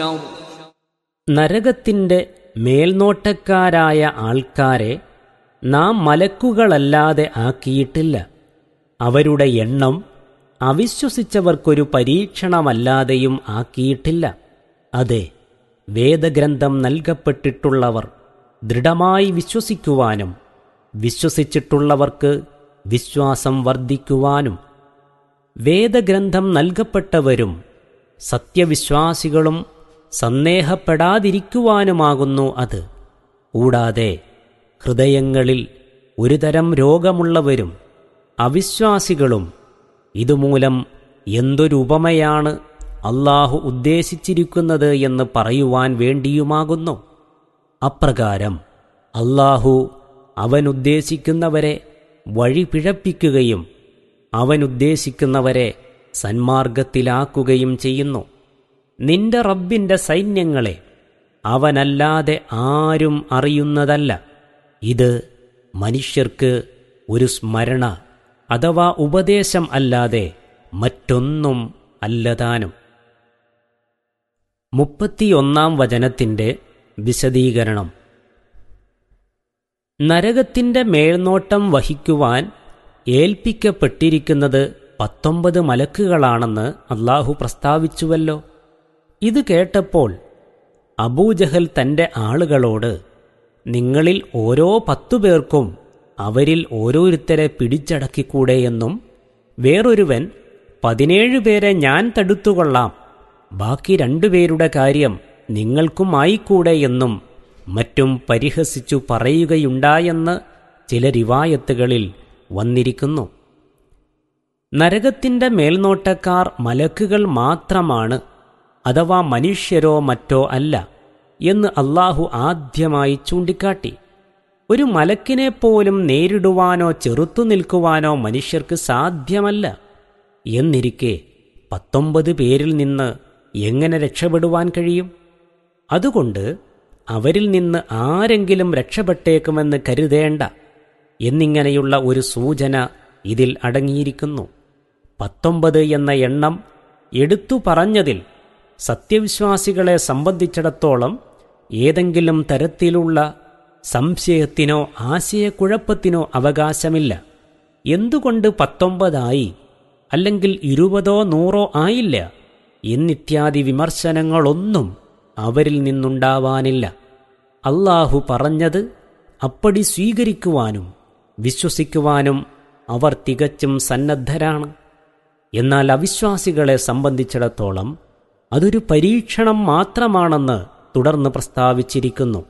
നരകത്തിന്റെ മേൽനോട്ടക്കാരായ ആൾക്കാരെ നാം മലക്കുകളല്ലാതെ ആക്കിയിട്ടില്ല അവരുടെ എണ്ണം അവിശ്വസിച്ചവർക്കൊരു പരീക്ഷണമല്ലാതെയും ആക്കിയിട്ടില്ല അതെ വേദഗ്രന്ഥം നൽകപ്പെട്ടിട്ടുള്ളവർ ദൃഢമായി വിശ്വസിക്കുവാനും വിശ്വസിച്ചിട്ടുള്ളവർക്ക് വിശ്വാസം വർദ്ധിക്കുവാനും വേദഗ്രന്ഥം നൽകപ്പെട്ടവരും സത്യവിശ്വാസികളും സന്ദേഹപ്പെടാതിരിക്കുവാനുമാകുന്നു അത് കൂടാതെ ഹൃദയങ്ങളിൽ ഒരുതരം രോഗമുള്ളവരും അവിശ്വാസികളും ഇതുമൂലം എന്തൊരു ഉപമയാണ് അള്ളാഹു ഉദ്ദേശിച്ചിരിക്കുന്നത് എന്ന് പറയുവാൻ വേണ്ടിയുമാകുന്നു അപ്രകാരം അള്ളാഹു അവനുദ്ദേശിക്കുന്നവരെ വഴി പിഴപ്പിക്കുകയും അവനുദ്ദേശിക്കുന്നവരെ സന്മാർഗത്തിലാക്കുകയും ചെയ്യുന്നു നിന്റെ റബ്ബിന്റെ സൈന്യങ്ങളെ അവനല്ലാതെ ആരും അറിയുന്നതല്ല ഇത് മനുഷ്യർക്ക് ഒരു സ്മരണ അഥവാ ഉപദേശം അല്ലാതെ മറ്റൊന്നും അല്ലതാനും മുപ്പത്തിയൊന്നാം വചനത്തിന്റെ വിശദീകരണം നരകത്തിന്റെ മേൽനോട്ടം വഹിക്കുവാൻ ഏൽപ്പിക്കപ്പെട്ടിരിക്കുന്നത് പത്തൊമ്പത് മലക്കുകളാണെന്ന് അള്ളാഹു പ്രസ്താവിച്ചുവല്ലോ ഇത് കേട്ടപ്പോൾ അബൂജഹൽ തന്റെ ആളുകളോട് നിങ്ങളിൽ ഓരോ പത്തു പേർക്കും അവരിൽ ഓരോരുത്തരെ പിടിച്ചടക്കിക്കൂടെയെന്നും വേറൊരുവൻ പതിനേഴ് പേരെ ഞാൻ തടുത്തുകൊള്ളാം ബാക്കി രണ്ടുപേരുടെ കാര്യം നിങ്ങൾക്കുമായിക്കൂടെ എന്നും മറ്റും പരിഹസിച്ചു പറയുകയുണ്ടായെന്ന് ചില റിവായത്തുകളിൽ വന്നിരിക്കുന്നു നരകത്തിന്റെ മേൽനോട്ടക്കാർ മലക്കുകൾ മാത്രമാണ് അഥവാ മനുഷ്യരോ മറ്റോ അല്ല എന്ന് അള്ളാഹു ആദ്യമായി ചൂണ്ടിക്കാട്ടി ഒരു മലക്കിനെ പോലും നേരിടുവാനോ ചെറുത്തു നിൽക്കുവാനോ മനുഷ്യർക്ക് സാധ്യമല്ല എന്നിരിക്കെ പത്തൊമ്പത് പേരിൽ നിന്ന് എങ്ങനെ രക്ഷപ്പെടുവാൻ കഴിയും അതുകൊണ്ട് അവരിൽ നിന്ന് ആരെങ്കിലും രക്ഷപ്പെട്ടേക്കുമെന്ന് കരുതേണ്ട എന്നിങ്ങനെയുള്ള ഒരു സൂചന ഇതിൽ അടങ്ങിയിരിക്കുന്നു പത്തൊമ്പത് എന്ന എണ്ണം എടുത്തു പറഞ്ഞതിൽ സത്യവിശ്വാസികളെ സംബന്ധിച്ചിടത്തോളം ഏതെങ്കിലും തരത്തിലുള്ള സംശയത്തിനോ ആശയക്കുഴപ്പത്തിനോ അവകാശമില്ല എന്തുകൊണ്ട് പത്തൊമ്പതായി അല്ലെങ്കിൽ ഇരുപതോ നൂറോ ആയില്ല എന്നിത്യാദി വിമർശനങ്ങളൊന്നും അവരിൽ നിന്നുണ്ടാവാനില്ല അള്ളാഹു പറഞ്ഞത് അപ്പടി സ്വീകരിക്കുവാനും വിശ്വസിക്കുവാനും അവർ തികച്ചും സന്നദ്ധരാണ് എന്നാൽ അവിശ്വാസികളെ സംബന്ധിച്ചിടത്തോളം അതൊരു പരീക്ഷണം മാത്രമാണെന്ന് തുടർന്ന് പ്രസ്താവിച്ചിരിക്കുന്നു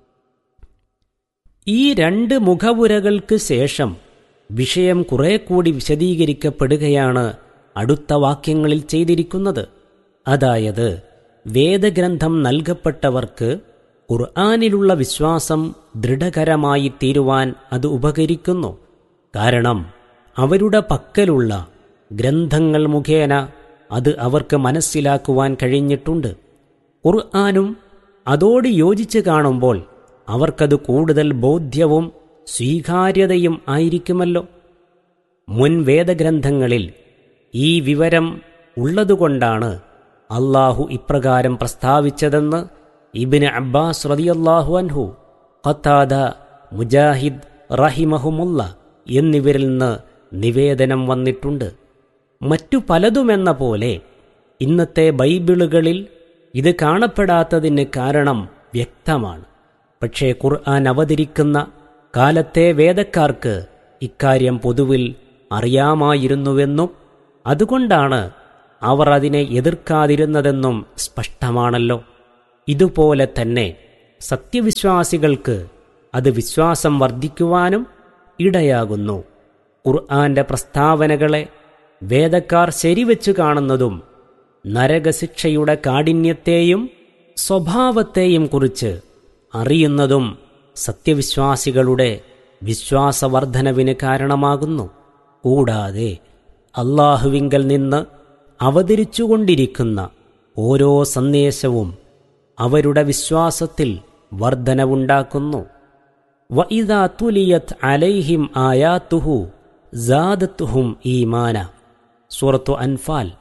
ഈ രണ്ട് മുഖവുരകൾക്ക് ശേഷം വിഷയം കുറെ കൂടി വിശദീകരിക്കപ്പെടുകയാണ് അടുത്ത വാക്യങ്ങളിൽ ചെയ്തിരിക്കുന്നത് അതായത് വേദഗ്രന്ഥം നൽകപ്പെട്ടവർക്ക് ഖുർആാനിലുള്ള വിശ്വാസം ദൃഢകരമായി തീരുവാൻ അത് ഉപകരിക്കുന്നു കാരണം അവരുടെ പക്കലുള്ള ഗ്രന്ഥങ്ങൾ മുഖേന അത് അവർക്ക് മനസ്സിലാക്കുവാൻ കഴിഞ്ഞിട്ടുണ്ട് ഖുർആാനും അതോട് യോജിച്ച് കാണുമ്പോൾ അവർക്കത് കൂടുതൽ ബോധ്യവും സ്വീകാര്യതയും ആയിരിക്കുമല്ലോ മുൻ വേദഗ്രന്ഥങ്ങളിൽ ഈ വിവരം ഉള്ളതുകൊണ്ടാണ് അള്ളാഹു ഇപ്രകാരം പ്രസ്താവിച്ചതെന്ന് ഇബിന് അബ്ബാസ് റതിയല്ലാഹു അൻഹു ഖത്താദ മുജാഹിദ് റഹിമഹുമുല്ല എന്നിവരിൽ നിന്ന് നിവേദനം വന്നിട്ടുണ്ട് മറ്റു പലതുമെന്ന പോലെ ഇന്നത്തെ ബൈബിളുകളിൽ ഇത് കാണപ്പെടാത്തതിന് കാരണം വ്യക്തമാണ് പക്ഷേ ഖുർആൻ അവതരിക്കുന്ന കാലത്തെ വേദക്കാർക്ക് ഇക്കാര്യം പൊതുവിൽ അറിയാമായിരുന്നുവെന്നും അതുകൊണ്ടാണ് അവർ അതിനെ എതിർക്കാതിരുന്നതെന്നും സ്പഷ്ടമാണല്ലോ ഇതുപോലെ തന്നെ സത്യവിശ്വാസികൾക്ക് അത് വിശ്വാസം വർദ്ധിക്കുവാനും ഇടയാകുന്നു ഖുർആന്റെ പ്രസ്താവനകളെ വേദക്കാർ ശരിവെച്ചു കാണുന്നതും നരകശിക്ഷയുടെ കാഠിന്യത്തെയും സ്വഭാവത്തെയും കുറിച്ച് അറിയുന്നതും സത്യവിശ്വാസികളുടെ വിശ്വാസവർദ്ധനവിന് കാരണമാകുന്നു കൂടാതെ അള്ളാഹുവിങ്കൽ നിന്ന് അവതരിച്ചുകൊണ്ടിരിക്കുന്ന ഓരോ സന്ദേശവും അവരുടെ വിശ്വാസത്തിൽ വർധനവുണ്ടാക്കുന്നു വഇദാ തുലിയത് അലൈഹിം ആയാത്തുഹു ജാദത്തുഹും ഈമാന സൂറത്തു അൻഫാൽ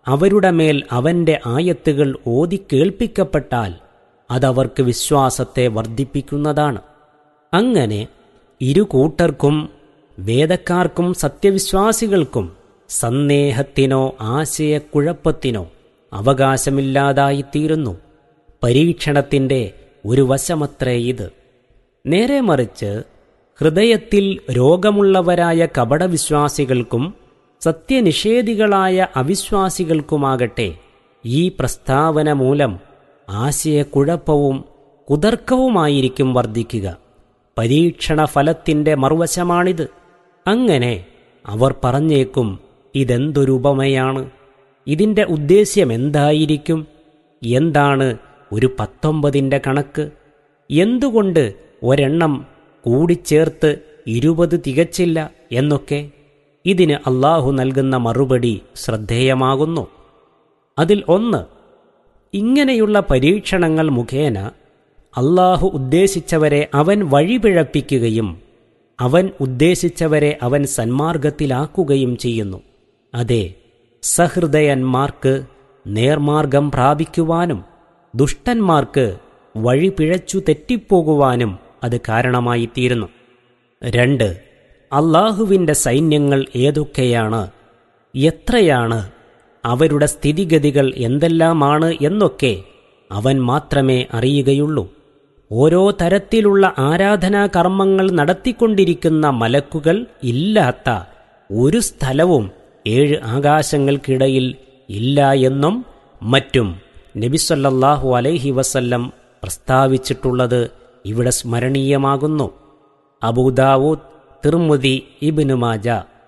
അവരുടെ മേൽ അവന്റെ ആയത്തുകൾ ഓതിക്കേൾപ്പിക്കപ്പെട്ടാൽ അതവർക്ക് വിശ്വാസത്തെ വർദ്ധിപ്പിക്കുന്നതാണ് അങ്ങനെ ഇരു കൂട്ടർക്കും വേദക്കാർക്കും സത്യവിശ്വാസികൾക്കും സന്ദേഹത്തിനോ ആശയക്കുഴപ്പത്തിനോ അവകാശമില്ലാതായിത്തീരുന്നു പരീക്ഷണത്തിന്റെ ഒരു വശമത്രേ ഇത് നേരെ മറിച്ച് ഹൃദയത്തിൽ രോഗമുള്ളവരായ കപടവിശ്വാസികൾക്കും സത്യനിഷേധികളായ അവിശ്വാസികൾക്കുമാകട്ടെ ഈ പ്രസ്താവന മൂലം ആശയക്കുഴപ്പവും കുതർക്കവുമായിരിക്കും വർദ്ധിക്കുക പരീക്ഷണ ഫലത്തിന്റെ മറുവശമാണിത് അങ്ങനെ അവർ പറഞ്ഞേക്കും ഇതെന്തൊരു ഉപമയാണ് ഇതിന്റെ ഉദ്ദേശ്യം എന്തായിരിക്കും എന്താണ് ഒരു പത്തൊമ്പതിൻ്റെ കണക്ക് എന്തുകൊണ്ട് ഒരെണ്ണം കൂടിച്ചേർത്ത് ഇരുപത് തികച്ചില്ല എന്നൊക്കെ ഇതിന് അള്ളാഹു നൽകുന്ന മറുപടി ശ്രദ്ധേയമാകുന്നു അതിൽ ഒന്ന് ഇങ്ങനെയുള്ള പരീക്ഷണങ്ങൾ മുഖേന അള്ളാഹു ഉദ്ദേശിച്ചവരെ അവൻ വഴിപിഴപ്പിക്കുകയും അവൻ ഉദ്ദേശിച്ചവരെ അവൻ സന്മാർഗത്തിലാക്കുകയും ചെയ്യുന്നു അതെ സഹൃദയന്മാർക്ക് നേർമാർഗം പ്രാപിക്കുവാനും ദുഷ്ടന്മാർക്ക് വഴി പിഴച്ചു തെറ്റിപ്പോകുവാനും അത് കാരണമായിത്തീരുന്നു രണ്ട് അള്ളാഹുവിൻ്റെ സൈന്യങ്ങൾ ഏതൊക്കെയാണ് എത്രയാണ് അവരുടെ സ്ഥിതിഗതികൾ എന്തെല്ലാമാണ് എന്നൊക്കെ അവൻ മാത്രമേ അറിയുകയുള്ളൂ ഓരോ തരത്തിലുള്ള ആരാധനാ കർമ്മങ്ങൾ നടത്തിക്കൊണ്ടിരിക്കുന്ന മലക്കുകൾ ഇല്ലാത്ത ഒരു സ്ഥലവും ഏഴ് ആകാശങ്ങൾക്കിടയിൽ ഇല്ല എന്നും മറ്റും നബിസല്ലാഹു അലൈഹി വസല്ലം പ്രസ്താവിച്ചിട്ടുള്ളത് ഇവിടെ സ്മരണീയമാകുന്നു അബൂദാവൂദ് തിർമുദി ഇബ്നു മാജ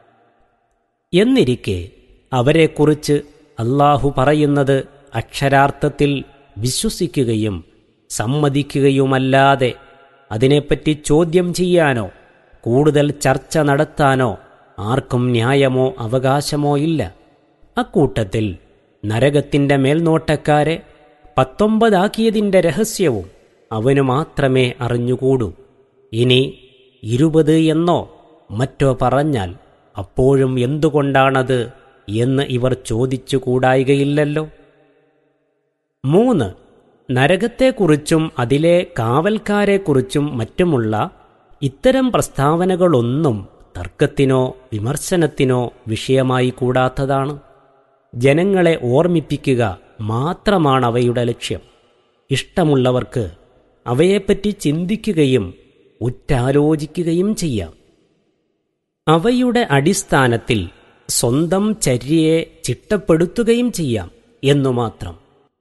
എന്നിരിക്കെ അവരെക്കുറിച്ച് അള്ളാഹു പറയുന്നത് അക്ഷരാർത്ഥത്തിൽ വിശ്വസിക്കുകയും സമ്മതിക്കുകയുമല്ലാതെ അതിനെപ്പറ്റി ചോദ്യം ചെയ്യാനോ കൂടുതൽ ചർച്ച നടത്താനോ ആർക്കും ന്യായമോ അവകാശമോ ഇല്ല അക്കൂട്ടത്തിൽ നരകത്തിന്റെ മേൽനോട്ടക്കാരെ പത്തൊമ്പതാക്കിയതിന്റെ രഹസ്യവും അവനു മാത്രമേ അറിഞ്ഞുകൂടൂ ഇനി ഇരുപത് എന്നോ മറ്റോ പറഞ്ഞാൽ അപ്പോഴും എന്തുകൊണ്ടാണത് എന്ന് ഇവർ ചോദിച്ചു കൂടായികയില്ലല്ലോ മൂന്ന് നരകത്തെക്കുറിച്ചും അതിലെ കാവൽക്കാരെക്കുറിച്ചും മറ്റുമുള്ള ഇത്തരം പ്രസ്താവനകളൊന്നും തർക്കത്തിനോ വിമർശനത്തിനോ വിഷയമായി കൂടാത്തതാണ് ജനങ്ങളെ ഓർമ്മിപ്പിക്കുക മാത്രമാണ് അവയുടെ ലക്ഷ്യം ഇഷ്ടമുള്ളവർക്ക് അവയെപ്പറ്റി ചിന്തിക്കുകയും ഉറ്റാലോചിക്കുകയും ചെയ്യാം അവയുടെ അടിസ്ഥാനത്തിൽ സ്വന്തം ചര്യയെ ചിട്ടപ്പെടുത്തുകയും ചെയ്യാം എന്നു മാത്രം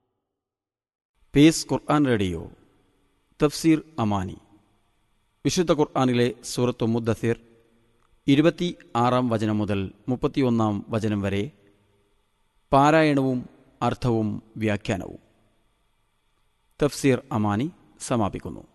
പേസ് ഖുർആൻ റേഡിയോ തഫ്സീർ അമാനി വിശുദ്ധ ഖുർആാനിലെ സൂറത്തു മുദ്ദസിർ ഇരുപത്തി ആറാം വചനം മുതൽ മുപ്പത്തിയൊന്നാം വചനം വരെ പാരായണവും അർത്ഥവും വ്യാഖ്യാനവും തഫ്സീർ അമാനി സമാപിക്കുന്നു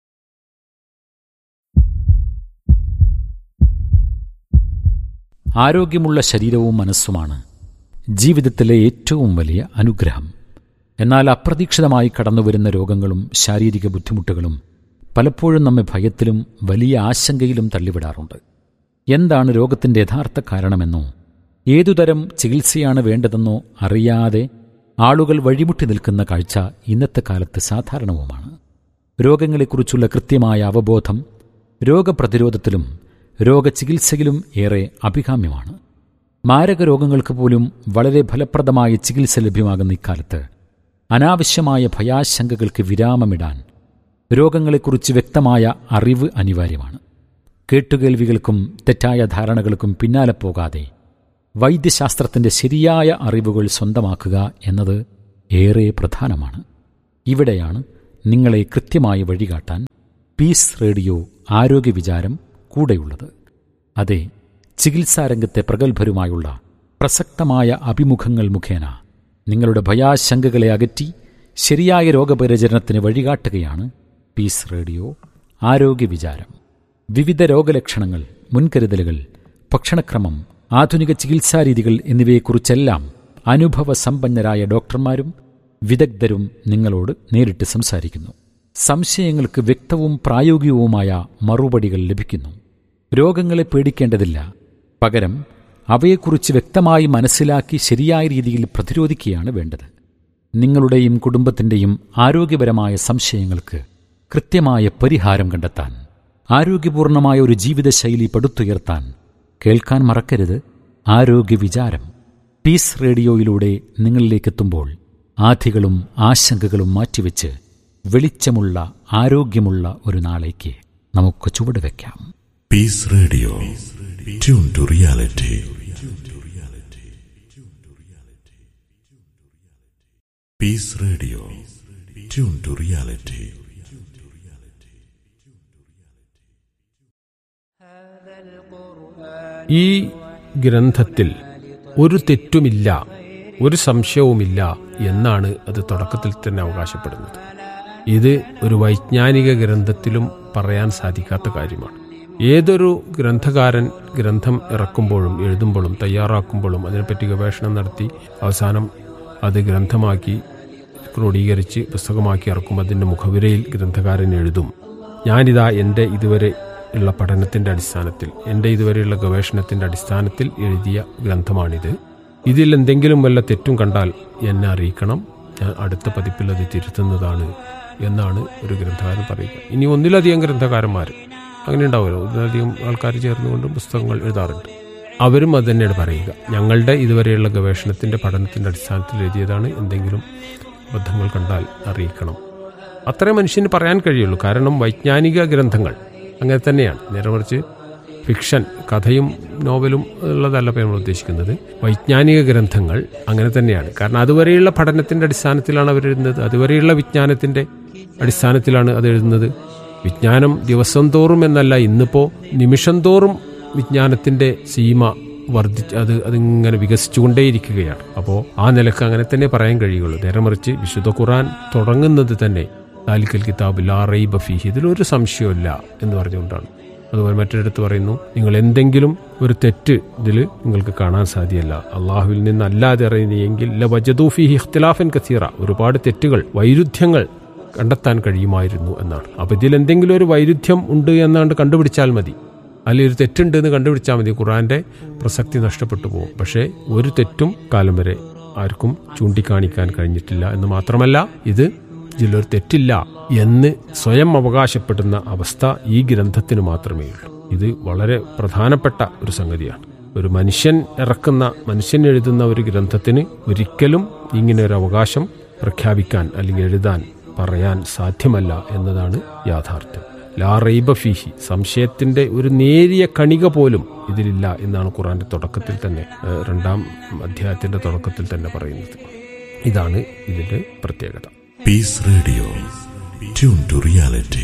ആരോഗ്യമുള്ള ശരീരവും മനസ്സുമാണ് ജീവിതത്തിലെ ഏറ്റവും വലിയ അനുഗ്രഹം എന്നാൽ അപ്രതീക്ഷിതമായി കടന്നുവരുന്ന രോഗങ്ങളും ശാരീരിക ബുദ്ധിമുട്ടുകളും പലപ്പോഴും നമ്മെ ഭയത്തിലും വലിയ ആശങ്കയിലും തള്ളിവിടാറുണ്ട് എന്താണ് രോഗത്തിന്റെ യഥാർത്ഥ കാരണമെന്നോ ഏതുതരം ചികിത്സയാണ് വേണ്ടതെന്നോ അറിയാതെ ആളുകൾ വഴിമുട്ടി നിൽക്കുന്ന കാഴ്ച ഇന്നത്തെ കാലത്ത് സാധാരണവുമാണ് രോഗങ്ങളെക്കുറിച്ചുള്ള കൃത്യമായ അവബോധം രോഗപ്രതിരോധത്തിലും രോഗചികിത്സയിലും ഏറെ അഭികാമ്യമാണ് മാരക രോഗങ്ങൾക്ക് പോലും വളരെ ഫലപ്രദമായ ചികിത്സ ലഭ്യമാകുന്ന ഇക്കാലത്ത് അനാവശ്യമായ ഭയാശങ്കകൾക്ക് വിരാമമിടാൻ രോഗങ്ങളെക്കുറിച്ച് വ്യക്തമായ അറിവ് അനിവാര്യമാണ് കേട്ടുകേൾവികൾക്കും തെറ്റായ ധാരണകൾക്കും പിന്നാലെ പോകാതെ വൈദ്യശാസ്ത്രത്തിന്റെ ശരിയായ അറിവുകൾ സ്വന്തമാക്കുക എന്നത് ഏറെ പ്രധാനമാണ് ഇവിടെയാണ് നിങ്ങളെ കൃത്യമായി വഴികാട്ടാൻ പീസ് റേഡിയോ ആരോഗ്യ വിചാരം കൂടെയുള്ളത് അതെ ചികിത്സാരംഗത്തെ പ്രഗത്ഭരുമായുള്ള പ്രസക്തമായ അഭിമുഖങ്ങൾ മുഖേന നിങ്ങളുടെ ഭയാശങ്കകളെ അകറ്റി ശരിയായ രോഗപരിചരണത്തിന് വഴികാട്ടുകയാണ് പീസ് റേഡിയോ ആരോഗ്യ വിചാരം വിവിധ രോഗലക്ഷണങ്ങൾ മുൻകരുതലുകൾ ഭക്ഷണക്രമം ആധുനിക ചികിത്സാരീതികൾ എന്നിവയെക്കുറിച്ചെല്ലാം അനുഭവസമ്പന്നരായ ഡോക്ടർമാരും വിദഗ്ധരും നിങ്ങളോട് നേരിട്ട് സംസാരിക്കുന്നു സംശയങ്ങൾക്ക് വ്യക്തവും പ്രായോഗികവുമായ മറുപടികൾ ലഭിക്കുന്നു രോഗങ്ങളെ പേടിക്കേണ്ടതില്ല പകരം അവയെക്കുറിച്ച് വ്യക്തമായി മനസ്സിലാക്കി ശരിയായ രീതിയിൽ പ്രതിരോധിക്കുകയാണ് വേണ്ടത് നിങ്ങളുടെയും കുടുംബത്തിൻ്റെയും ആരോഗ്യപരമായ സംശയങ്ങൾക്ക് കൃത്യമായ പരിഹാരം കണ്ടെത്താൻ ആരോഗ്യപൂർണമായ ഒരു ജീവിതശൈലി പടുത്തുയർത്താൻ കേൾക്കാൻ മറക്കരുത് ആരോഗ്യ വിചാരം പീസ് റേഡിയോയിലൂടെ നിങ്ങളിലേക്കെത്തുമ്പോൾ ആധികളും ആശങ്കകളും മാറ്റിവെച്ച് വെളിച്ചമുള്ള ആരോഗ്യമുള്ള ഒരു നാളേക്ക് നമുക്ക് ചുവടുവെക്കാം Peace Radio. Tune to reality. Peace Radio. Tune to reality. ഈ ഗ്രന്ഥത്തിൽ ഒരു തെറ്റുമില്ല ഒരു സംശയവുമില്ല എന്നാണ് അത് തുടക്കത്തിൽ തന്നെ അവകാശപ്പെടുന്നത് ഇത് ഒരു വൈജ്ഞാനിക ഗ്രന്ഥത്തിലും പറയാൻ സാധിക്കാത്ത കാര്യമാണ് ഏതൊരു ഗ്രന്ഥകാരൻ ഗ്രന്ഥം ഇറക്കുമ്പോഴും എഴുതുമ്പോഴും തയ്യാറാക്കുമ്പോഴും അതിനെപ്പറ്റി ഗവേഷണം നടത്തി അവസാനം അത് ഗ്രന്ഥമാക്കി ക്രോഡീകരിച്ച് പുസ്തകമാക്കി ഇറക്കും അതിൻ്റെ മുഖവിരയിൽ ഗ്രന്ഥകാരൻ എഴുതും ഞാനിതാ എൻ്റെ ഇതുവരെ ഉള്ള പഠനത്തിൻ്റെ അടിസ്ഥാനത്തിൽ എൻ്റെ ഇതുവരെയുള്ള ഗവേഷണത്തിൻ്റെ അടിസ്ഥാനത്തിൽ എഴുതിയ ഗ്രന്ഥമാണിത് ഇതിൽ എന്തെങ്കിലും വല്ല തെറ്റും കണ്ടാൽ എന്നെ അറിയിക്കണം ഞാൻ അടുത്ത പതിപ്പിൽ അത് തിരുത്തുന്നതാണ് എന്നാണ് ഒരു ഗ്രന്ഥകാരൻ പറയുക ഇനി ഒന്നിലധികം ഗ്രന്ഥകാരന്മാർ അങ്ങനെ ഉണ്ടാവുമല്ലോ ഒന്നിലധികം ആൾക്കാർ ചേർന്നുകൊണ്ട് പുസ്തകങ്ങൾ എഴുതാറുണ്ട് അവരും അത് തന്നെയാണ് പറയുക ഞങ്ങളുടെ ഇതുവരെയുള്ള ഗവേഷണത്തിൻ്റെ പഠനത്തിൻ്റെ അടിസ്ഥാനത്തിൽ എഴുതിയതാണ് എന്തെങ്കിലും അബദ്ധങ്ങൾ കണ്ടാൽ അറിയിക്കണം അത്രേ മനുഷ്യന് പറയാൻ കഴിയുള്ളൂ കാരണം വൈജ്ഞാനിക ഗ്രന്ഥങ്ങൾ അങ്ങനെ തന്നെയാണ് നേരെ മറിച്ച് ഫിക്ഷൻ കഥയും നോവലും ഉള്ളതല്ല ഇപ്പോൾ നമ്മൾ ഉദ്ദേശിക്കുന്നത് വൈജ്ഞാനിക ഗ്രന്ഥങ്ങൾ അങ്ങനെ തന്നെയാണ് കാരണം അതുവരെയുള്ള പഠനത്തിൻ്റെ അടിസ്ഥാനത്തിലാണ് അവർ എഴുതുന്നത് അതുവരെയുള്ള വിജ്ഞാനത്തിൻ്റെ അടിസ്ഥാനത്തിലാണ് അത് എഴുതുന്നത് വിജ്ഞാനം ദിവസം തോറും എന്നല്ല ഇന്നിപ്പോൾ നിമിഷം തോറും വിജ്ഞാനത്തിൻ്റെ സീമ വർദ്ധിച്ച് അത് അതിങ്ങനെ വികസിച്ചുകൊണ്ടേയിരിക്കുകയാണ് അപ്പോൾ ആ നിലക്ക് അങ്ങനെ തന്നെ പറയാൻ കഴിയുള്ളൂ നേരെ മറിച്ച് വിശുദ്ധ ഖുറാൻ തുടങ്ങുന്നത് തന്നെ താലിക്കൽ കിതാബ് ലാ റൈബ ഫീഹി ഇതിലൊരു സംശയമില്ല എന്ന് പറഞ്ഞുകൊണ്ടാണ് അതുപോലെ മറ്റൊരിടത്ത് പറയുന്നു നിങ്ങൾ എന്തെങ്കിലും ഒരു തെറ്റ് ഇതിൽ നിങ്ങൾക്ക് കാണാൻ സാധ്യമല്ല അള്ളാഹുവിൽ നിന്നല്ലാതെ അറിയുന്നെങ്കിൽ ല വജദൂഫിഹി ഇഖ്തിലാഫൻ കസീറ ഒരുപാട് തെറ്റുകൾ വൈരുദ്ധ്യങ്ങൾ കണ്ടെത്താൻ കഴിയുമായിരുന്നു എന്നാണ് അപ്പോൾ ഇതിൽ എന്തെങ്കിലും ഒരു വൈരുദ്ധ്യം ഉണ്ട് എന്നാണ്ട് കണ്ടുപിടിച്ചാൽ മതി അല്ലെങ്കിൽ ഒരു തെറ്റുണ്ട് എന്ന് കണ്ടുപിടിച്ചാൽ മതി ഖുറാന്റെ പ്രസക്തി നഷ്ടപ്പെട്ടു പോകും പക്ഷേ ഒരു തെറ്റും കാലം വരെ ആർക്കും ചൂണ്ടിക്കാണിക്കാൻ കഴിഞ്ഞിട്ടില്ല എന്ന് മാത്രമല്ല ഇത് ഇതിലൊരു തെറ്റില്ല എന്ന് സ്വയം അവകാശപ്പെടുന്ന അവസ്ഥ ഈ ഗ്രന്ഥത്തിന് മാത്രമേ ഉള്ളൂ ഇത് വളരെ പ്രധാനപ്പെട്ട ഒരു സംഗതിയാണ് ഒരു മനുഷ്യൻ ഇറക്കുന്ന മനുഷ്യൻ എഴുതുന്ന ഒരു ഗ്രന്ഥത്തിന് ഒരിക്കലും ഇങ്ങനെ ഒരു അവകാശം പ്രഖ്യാപിക്കാൻ അല്ലെങ്കിൽ എഴുതാൻ പറയാൻ സാധ്യമല്ല എന്നതാണ് യാഥാർത്ഥ്യം ലാ റൈബ ഫീഹി സംശയത്തിന്റെ ഒരു നേരിയ കണിക പോലും ഇതിലില്ല എന്നാണ് ഖുറാന്റെ തുടക്കത്തിൽ തന്നെ ഏഹ്, രണ്ടാം അധ്യായത്തിന്റെ തുടക്കത്തിൽ തന്നെ പറയുന്നത് ഇതാണ് ഇതിന്റെ പ്രത്യേകത Peace Radio. Tune to reality.